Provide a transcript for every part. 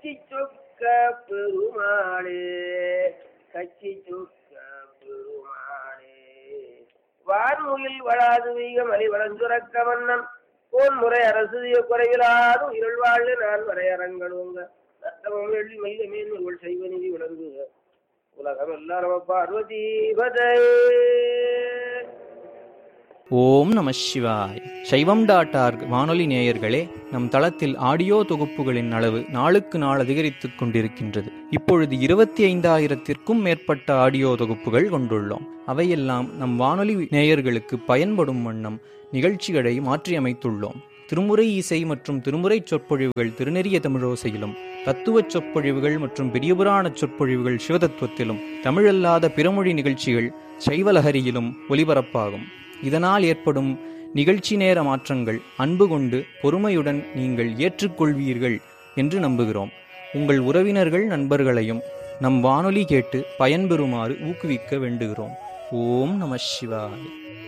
கச்சி சொக்க பெருமாளே கச்சி சொக்க பெருமாளே வான்முகில் வளாது வீக மலி வளஞ்சுரக்க மன்னன் போன் முறை அரசு குறைவிலாது இருள் வாழ்வு நான் வரையரங்களுங்க நத்தமம் வெள்ளி மைய மேன் உங்கள் செய்வ நிதி விளங்குக உலகம் எல்லாரும் பார்வதி பதே ஓம் நம சிவாய் சைவம் டாட் ஆர்க் வானொலி நேயர்களே நம் தளத்தில் ஆடியோ தொகுப்புகளின் அளவு நாளுக்கு நாள் அதிகரித்துக் கொண்டிருக்கின்றது இப்பொழுது இருபத்தி ஐந்தாயிரத்திற்கும் மேற்பட்ட ஆடியோ தொகுப்புகள் கொண்டுள்ளோம் அவையெல்லாம் நம் வானொலி நேயர்களுக்கு பயன்படும் வண்ணம் நிகழ்ச்சிகளை மாற்றியமைத்துள்ளோம் திருமுறை இசை மற்றும் திருமுறை சொற்பொழிவுகள் திருநெறிய தமிழோசையிலும் தத்துவச் சொற்பொழிவுகள் மற்றும் பெரியபுராண சொற்பொழிவுகள் சிவதத்துவத்திலும் தமிழல்லாத பிறமொழி நிகழ்ச்சிகள் சைவலஹரியிலும் ஒலிபரப்பாகும் இதனால் ஏற்படும் நிகழ்ச்சி நேர மாற்றங்கள் அன்பு கொண்டு பொறுமையுடன் நீங்கள் ஏற்றுக்கொள்வீர்கள் என்று நம்புகிறோம் உங்கள் உறவினர்கள் நண்பர்களையும் நம் வானொலி கேட்டு பயன்பெறுமாறு ஊக்குவிக்க வேண்டுகிறோம் ஓம் நம சிவாய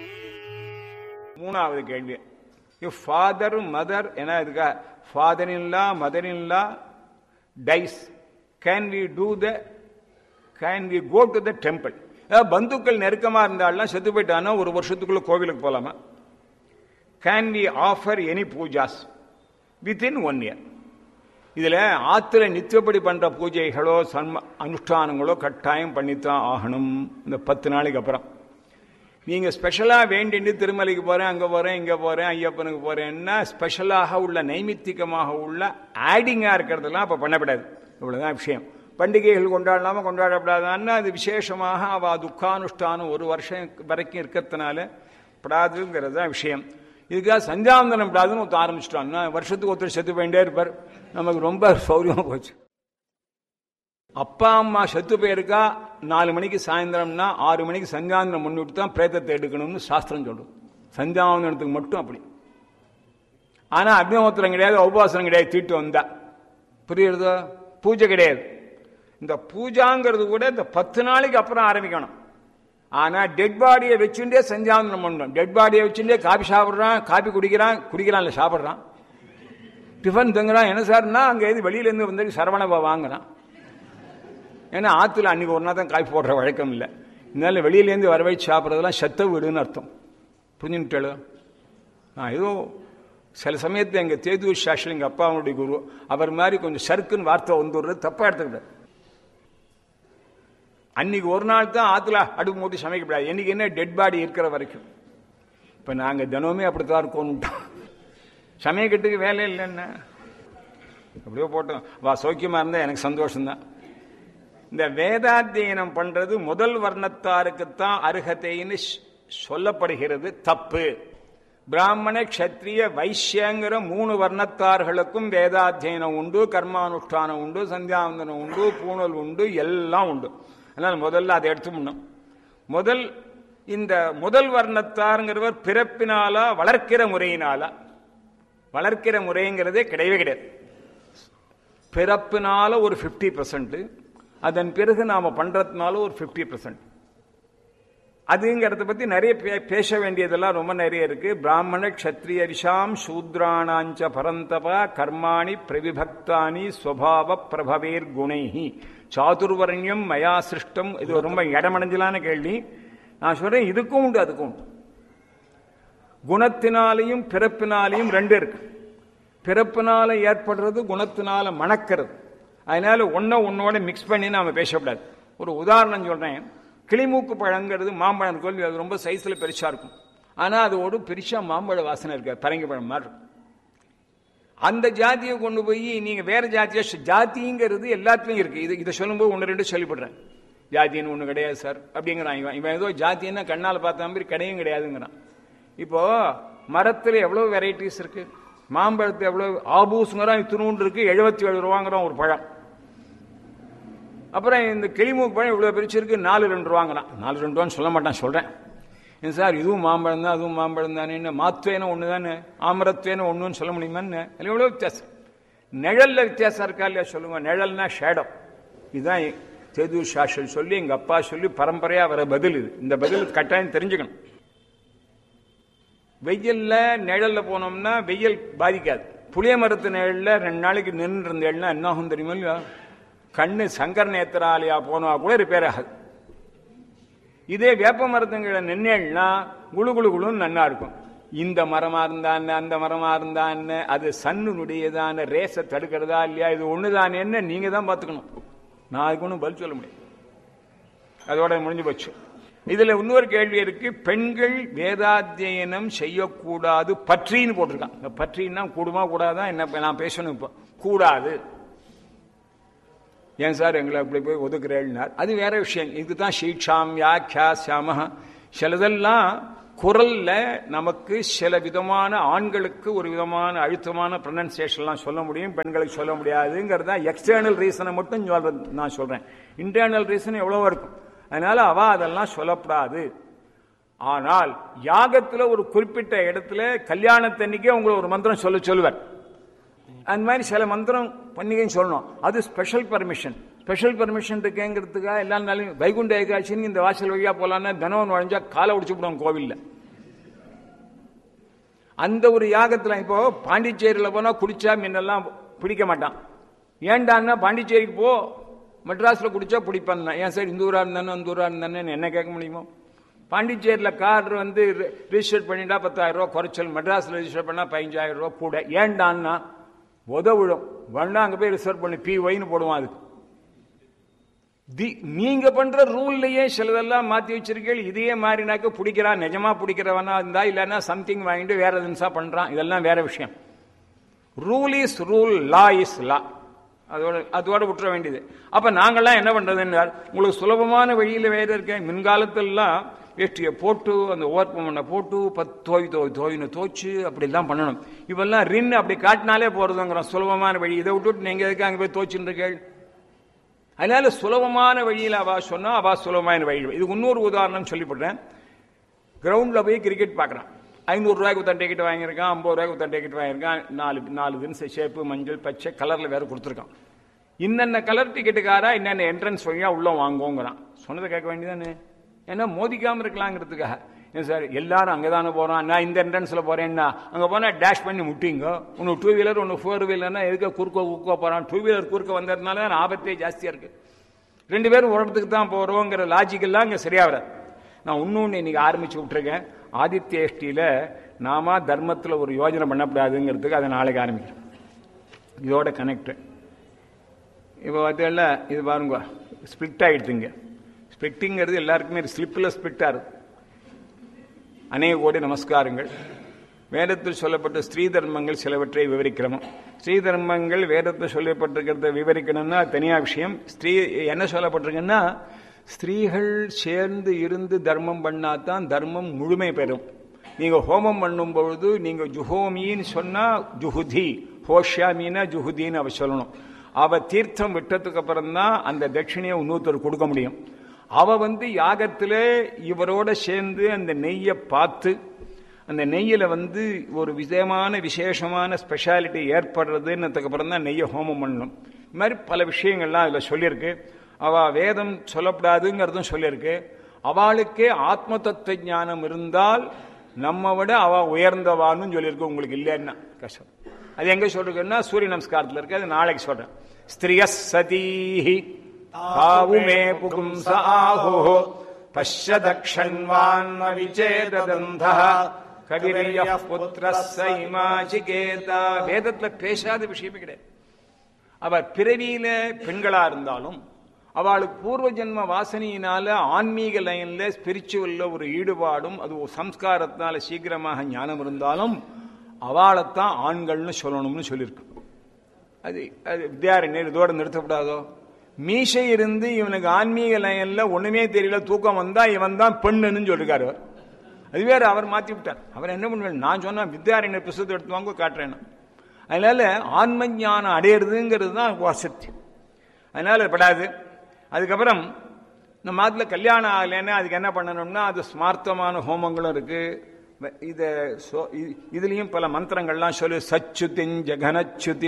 மூணாவது கேள்வி ஃபாதர் மதர் என்ன இருக்கா father in law mother in law dies can we do the can we go to the temple அதாவது பந்துக்கள் நெருக்கமாக இருந்தாலும் செத்து போயிட்டானா ஒரு வருஷத்துக்குள்ள கோவிலுக்கு போகலாமா can we offer any pujas within one year இதில் ஆற்றுல நித்தியப்படி பண்ணுற பூஜைகளோ சன்ம அனுஷ்டானங்களோ கட்டாயம் பண்ணித்தான் ஆகணும் இந்த பத்து நாளைக்கு அப்புறம் நீங்கள் ஸ்பெஷலாக வேண்டிட்டு திருமலைக்கு போகிறேன் அங்கே போகிறேன் இங்கே போகிறேன் ஐயப்பனுக்கு போகிறேன்னா ஸ்பெஷலாக உள்ள நைமித்திகமாக உள்ள ஆடிங்காக இருக்கிறதெல்லாம் அப்போ பண்ணக்கூடாது இவ்வளோதான் விஷயம் பண்டிகைகள் கொண்டாடலாமா கொண்டாடப்படாதான்னா அது விசேஷமாக அவள் துக்கானுஷ்டானம் ஒரு வருஷம் வரைக்கும் இருக்கிறதுனால படாதுங்கிறது தான் விஷயம் இதுக்காக சந்தியாவந்தனம் படாதுன்னு ஒருத்தர் ஆரம்பிச்சிட்டான்னா வருஷத்துக்கு ஒருத்தர் செத்து போயிட்டே இருப்பார் நமக்கு ரொம்ப சௌரியமாக போச்சு அப்பா அம்மா செத்து போயிருக்கா நாலு மணிக்கு சாயந்தரம்னா ஆறு மணிக்கு சந்தியாவந்தனம் முன்னிட்டு தான் பிரேதத்தை எடுக்கணும்னு சாஸ்திரம் சொல்லும் சந்தியாவந்தனத்துக்கு மட்டும் அப்படி ஆனால் அக்னிஹோத்திரம் கிடையாது உபவாசனம் கிடையாது தீட்டு வந்தா புரியுறதோ பூஜை கிடையாது இந்த பூஜாங்கிறது கூட இந்த பத்து நாளைக்கு அப்புறம் ஆரம்பிக்கணும் ஆனால் டெட் பாடியை வச்சுட்டே சந்தியாவந்தனம் பண்ணணும் டெட் பாடியை வச்சுட்டே காபி சாப்பிட்றான் காபி குடிக்கிறான் குடிக்கிறான் இல்லை சாப்பிட்றான் டிஃபன் தங்குறான் என்ன சார்னா அங்கே எது வெளியிலேருந்து வந்து சரவணபா வாங்குறான் ஏன்னா ஆற்றுல அன்றைக்கி ஒரு நாள் தான் காய் போடுற வழக்கம் இல்லை இதனால வெளியிலேருந்து வர வச்சு சாப்பிட்றதெல்லாம் செத்த வீடுன்னு அர்த்தம் புரிஞ்சுட்டேளு நான் ஏதோ சில சமயத்தில் எங்கள் தேதூர் சாஸ்திரி எங்கள் அப்பாவுடைய குரு அவர் மாதிரி கொஞ்சம் சறுக்குன்னு வார்த்தை வந்துடுறது தப்பாக எடுத்துக்கிட்டார் அன்னைக்கு ஒரு நாள் தான் ஆற்றுல அடுப்பு மூட்டி சமைக்கப்படாது என்னைக்கு என்ன டெட் பாடி இருக்கிற வரைக்கும் இப்போ நாங்கள் தினமுமே அப்படித்தான் இருக்கோன்னுட்டோம் சமயக்கட்டுக்கு வேலை இல்லைன்னா அப்படியோ போட்டோம் வா சௌக்கியமாக இருந்தால் எனக்கு சந்தோஷம்தான் இந்த வேதாத்தியனம் பண்றது முதல் வர்ணத்தாருக்குத்தான் அருகதைன்னு சொல்லப்படுகிறது தப்பு பிராமண க்ஷத்ரிய வைசியங்கிற மூணு வர்ணத்தார்களுக்கும் வேதாத்தியனம் உண்டு கர்மானுஷ்டானம் உண்டு சந்தியாவந்தனம் உண்டு பூணல் உண்டு எல்லாம் உண்டு அதனால் முதல்ல அதை எடுத்துக்கணும் முதல் இந்த முதல் வர்ணத்தாருங்கிறவர் பிறப்பினாலா வளர்க்கிற முறையினாலா வளர்க்கிற முறைங்கிறதே கிடையவே கிடையாது பிறப்பினால ஒரு ஃபிஃப்டி பர்சன்ட் அதன் பிறகு நாம் பண்ணுறதுனால ஒரு ஃபிஃப்டி பர்சன்ட் அதுங்கிறத பற்றி நிறைய பேச வேண்டியதெல்லாம் ரொம்ப நிறைய இருக்கு பிராமண க்ஷத்ரிய ரிஷாம் சூத்ராணாஞ்ச பரந்தப கர்மாணி பிரவிபக்தானி ஸ்வபாவ பிரபவேர் குணைஹி சாதுர்வர்ணியம் மயா சிருஷ்டம் இது ரொம்ப இடமடைஞ்சலான கேள்வி நான் சொல்றேன் இதுக்கும் உண்டு அதுக்கும் உண்டு குணத்தினாலையும் பிறப்பினாலையும் ரெண்டு இருக்கு பிறப்பினால ஏற்படுறது குணத்தினால மணக்கிறது அதனால ஒன்றை ஒன்னோட மிக்ஸ் பண்ணி நாம பேசக்கூடாது ஒரு உதாரணம் சொல்றேன் கிளிமூக்கு பழங்கிறது மாம்பழம் கோல்வி அது ரொம்ப சைஸில் பெருசா இருக்கும் ஆனால் அது ஒரு பெருசா மாம்பழ வாசனை இருக்காது பரங்கி பழம் மாதிரி இருக்கும் அந்த ஜாதியை கொண்டு போய் நீங்க வேற ஜாதியா ஜாதிங்கிறது எல்லாத்துலயும் இருக்கு இது இதை சொல்லும்போது ஒன்று ரெண்டு சொல்லிவிடுறேன் ஜாதின்னு ஒன்று கிடையாது சார் அப்படிங்கிறான் இவன் இவன் ஏதோ ஜாதின்னா கண்ணால் பார்த்த மாதிரி கிடையும் கிடையாதுங்கிறான் இப்போ மரத்தில் எவ்வளோ வெரைட்டிஸ் இருக்கு மாம்பழத்து எவ்வளோ ஆபூஸுங்கிறான் இத்தினூண்டு இருக்கு எழுபத்தி ஏழு ரூபாங்கிறான் ஒரு பழம் அப்புறம் இந்த கிளிமூக்கு பழம் இவ்வளோ பிரிச்சிருக்கு நாலு ரெண்டு ரூபாங்கிறான் நாலு ரெண்டு ரூபான்னு சொல்ல மாட்டான் சொல்கிறேன் ஏன் சார் இதுவும் மாம்பழம் தான் அதுவும் மாம்பழம் தானே மாத்துவேனும் ஒன்று தானே ஆமரத்துவேனும் ஒன்றுன்னு சொல்ல முடியுமான்னு அதில் எவ்வளோ வித்தியாசம் நிழல்ல வித்தியாசம் இருக்கா இல்லையா சொல்லுங்க நிழல்னா ஷேடோ இதுதான் சேது சாஸ்திரி சொல்லி எங்கள் அப்பா சொல்லி பரம்பரையாக வர பதில் இது இந்த பதில் கட்டாயம் தெரிஞ்சுக்கணும் வெயில்ல நிழல்ல போனோம்னா வெயில் பாதிக்காது புளிய மரத்து நிழல்ல ரெண்டு நாளைக்கு நின்று இருந்தேன்னா என்ன ஆகும் தெரியுமா இல்லையா கண்ணு சங்கர் நேத்திராலயா போனா கூட ரிப்பேர் ஆகாது இதே வேப்ப மரத்துங்களை நின்னேன்னா குளு குளு குளுன்னு நன்னா இருக்கும் இந்த மரமா இருந்தான்னு அந்த மரமா இருந்தான்னு அது சன்னுடையதான ரேஸை தடுக்கிறதா இல்லையா இது ஒண்ணுதானேன்னு நீங்க தான் பார்த்துக்கணும் நான் அதுக்கு ஒன்றும் பதில் சொல்ல முடியாது அதோட முடிஞ்சு போச்சு இதுல இன்னொரு கேள்வி இருக்கு பெண்கள் வேதாத்தியனம் செய்யக்கூடாது பற்றின்னு போட்டிருக்கான் இந்த பற்றின்னா கூடுமா கூடாதான் என்ன நான் பேசணும் இப்போ கூடாது ஏன் சார் எங்களை அப்படி போய் ஒதுக்குறேன்னார் அது வேற விஷயம் இதுக்கு தான் ஷீட்சாம் யாக்கியா சாம சிலதெல்லாம் குரல்ல நமக்கு சில விதமான ஆண்களுக்கு ஒரு விதமான அழுத்தமான ப்ரொனன்சியேஷன்லாம் சொல்ல முடியும் பெண்களுக்கு சொல்ல முடியாதுங்கிறது தான் எக்ஸ்டர்னல் ரீசனை மட்டும் சொல்றது நான் சொல்றேன் இன்டர்னல் ரீசன் எவ்வளவோ இருக்கும் அதனால அவ அதெல்லாம் சொல்லப்படாது ஆனால் யாகத்துல ஒரு குறிப்பிட்ட இடத்துல கல்யாணத்தன்னைக்கே உங்களை ஒரு மந்திரம் சொல்ல சொல்லுவார் அந்த மாதிரி சில மந்திரம் பண்ணிக்கைன்னு சொல்லணும் அது ஸ்பெஷல் பர்மிஷன் ஸ்பெஷல் பர்மிஷன் இருக்குங்கிறதுக்காக எல்லா நாளையும் வைகுண்ட ஏகாட்சின்னு இந்த வாசல் வழியா போலான்னா தினம் நுழைஞ்சா காலை உடிச்சு விடுவோம் கோவில்ல அந்த ஒரு யாகத்துல இப்போ பாண்டிச்சேரியில போனா குடிச்சா முன்னெல்லாம் பிடிக்க மாட்டான் ஏண்டான்னா பாண்டிச்சேரிக்கு போ மெட்ராஸ்ல குடிச்சா பிடிப்பான் ஏன் சார் இந்த ஊரா இருந்தானே அந்த ஊரா இருந்தானே என்ன கேட்க முடியுமோ பாண்டிச்சேரியில் கார் வந்து ரிஜிஸ்டர் பண்ணிட்டா பத்தாயிரம் ரூபா குறைச்சல் மெட்ராஸில் ரிஜிஸ்டர் பண்ணா பதினஞ்சாயிரம் ரூபா கூட ஏண்டான்னா உதவிடும் வேண்டாம் அங்கே போய் ரிசர்வ் பண்ணி பி ஒய்னு போடுவான் அதுக்கு தி நீங்க பண்ற ரூல்லையே சிலதெல்லாம் மாத்தி வச்சிருக்கீங்க இதையே மாறினாக்க பிடிக்கிறான் நிஜமா பிடிக்கிறவனா இருந்தா இல்லைன்னா சம்திங் வாங்கிட்டு வேற தினசா பண்றான் இதெல்லாம் வேற விஷயம் rule is rule law is law அதோட அதோட விட்டுற வேண்டியது அப்ப நாங்கெல்லாம் என்ன பண்றதுன்னு உங்களுக்கு சுலபமான வழியில வேற இருக்கேன் முன்காலத்திலலாம் வேஷ்டியை போட்டு அந்த ஓர்ப்பு மண்ணை போட்டு பத்து தோய் தோய் தோயின்னு தோச்சு அப்படிலாம் பண்ணணும் இவெல்லாம் ரின் அப்படி காட்டினாலே போறதுங்கிறோம் சுலபமான வழி இதை விட்டுட்டு நீங்க எதுக்கு அங்கே போய் தோச்சுட்டு இருக்கேள் அதனால சுலபமான வழியில் அவா சொன்னா அவா சுலபமான வழி இது இன்னொரு உதாரணம் சொல்லிவிடுறேன் கிரவுண்ட்ல போய் கிரிக்கெட் பார்க்கறான் ஐநூறு ரூபாய்க்கு ஒருத்தன் டிக்கெட் வாங்கியிருக்கான் ஐம்பது ரூபாய்க்கு ஒருத்தன் டிக்கெட் வாங்கியிருக்கான் நாலு நாலு தினசு ஷேப்பு மஞ்சள் பச்சை கலர்ல வேற கொடுத்துருக்கான் இன்னென்ன கலர் டிக்கெட்டுக்காரா என்னென்ன என்ட்ரன்ஸ் வழியா உள்ள வாங்குவோங்கிறான் சொன்னதை கேட்க வேண்டியதானே ஏன்னா மோதிக்காம இருக்கலாங்கிறதுக்காக ஏன் சார் எல்லாரும் அங்கே தானே போகிறோம் நான் இந்த என்ட்ரன்ஸில் போகிறேன்னா அங்கே போனால் டேஷ் பண்ணி முட்டிங்க ஒன்று டூ வீலர் ஒன்று ஃபோர் வீலர்னா எதுக்கு குறுக்க குறுக்க போகிறான் டூ வீலர் குறுக்க வந்ததுனால தான் ஆபத்தே ஜாஸ்தியாக இருக்குது ரெண்டு பேரும் ஒரு இடத்துக்கு தான் போகிறோங்கிற லாஜிக்கெல்லாம் இங்கே சரியாக வராது நான் இன்னொன்று இன்னைக்கு ஆரம்பிச்சு விட்டுருக்கேன் ஆதித்ய எஷ்டியில் நாம தர்மத்தில் ஒரு யோஜனை பண்ணக்கூடாதுங்கிறதுக்கு அதை நாளைக்கு ஆரம்பிக்கிறேன் இதோட கனெக்ட் இப்போ பார்த்தீங்கல்ல இது பாருங்க ஸ்பிளிட் ஆகிடுதுங்க ஸ்பிளிட்டிங்கிறது எல்லாருக்குமே ஸ்லிப்பில் ஸ்பிளிட் ஆகுது அநேக கோடி நமஸ்காரங்கள் வேதத்தில் சொல்லப்பட்ட ஸ்ரீ தர்மங்கள் சிலவற்றை விவரிக்கிறோம் ஸ்ரீ தர்மங்கள் வேதத்தில் சொல்லப்பட்டிருக்கிறத விவரிக்கணும்னா தனியாக விஷயம் ஸ்ரீ என்ன சொல்லப்பட்டிருக்குன்னா ஸ்திரீகள் சேர்ந்து இருந்து தர்மம் பண்ணாதான் தர்மம் முழுமை பெறும் நீங்க ஹோமம் பண்ணும் பொழுது நீங்க ஜுஹோமின்னு சொன்னா ஜுஹுதி ஹோஷாமின்னா ஜுஹுதின்னு அவ சொல்லணும் அவ தீர்த்தம் விட்டதுக்கு அப்புறம் தான் அந்த தட்சிணையை இன்னொருத்தர் கொடுக்க முடியும் அவ வந்து யாகத்துல இவரோட சேர்ந்து அந்த நெய்யை பார்த்து அந்த நெய்யில வந்து ஒரு விதமான விசேஷமான ஸ்பெஷாலிட்டி ஏற்படுறதுன்னதுக்கு அப்புறம் தான் நெய்யை ஹோமம் பண்ணணும் இது மாதிரி பல விஷயங்கள்லாம் அதில் சொல்லியிருக்கு அவ வேதம் சொல்லப்படாதுங்கிறதும் சொல்லியிருக்கு அவளுக்கே ஆத்ம தத்துவ ஞானம் இருந்தால் நம்ம விட அவ உயர்ந்தவான்னு சொல்லியிருக்கு உங்களுக்கு இல்லைன்னா கஷ்டம் அது எங்க சொல்றதுன்னா சூரிய நமஸ்காரத்தில் இருக்கு அது நாளைக்கு சொல்றேன் ஸ்திரிய சதீஹி தாவுமே புகும்ச ஆஹோ பஷ்ய தக்ஷன்வான்ம விச்சேதந்த கவிரிய புத்திர சைமாச்சிகேதா வேதத்துல பேசாத விஷயமே கிடையாது அவர் பிறவியில பெண்களா இருந்தாலும் அவளுக்கு பூர்வ ஜென்ம வாசனையினால ஆன்மீக லைன்ல ஸ்பிரிச்சுவல்ல ஒரு ஈடுபாடும் அது ஒரு சம்ஸ்காரத்தினால சீக்கிரமாக ஞானம் இருந்தாலும் அவளைத்தான் ஆண்கள்னு சொல்லணும்னு சொல்லியிருக்கு அது அது வித்யாரண்யர் இதோட நிறுத்தப்படாதோ மீசை இருந்து இவனுக்கு ஆன்மீக லைன்ல ஒண்ணுமே தெரியல தூக்கம் வந்தா இவன் தான் பெண்ணுன்னு சொல்லிருக்காரு அவர் அது வேற அவர் மாத்தி விட்டார் அவர் என்ன பண்ணுவார் நான் சொன்னா வித்யாரண்யர் புஸ்தத்தை எடுத்து வாங்க காட்டுறேன் அதனால ஆன்ம ஞானம் அடையிறதுங்கிறது தான் வசதி அதனால படாது அதுக்கப்புறம் நம்ம மாத்துல கல்யாணம் ஆகலைன்னா அதுக்கு என்ன பண்ணணும்னா அது ஸ்மார்த்தமான ஹோமங்களும் இருக்கு இத இதுலயும் பல மந்திரங்கள்லாம் சொல்லு சச்சுதின் ஜகனச்சுதி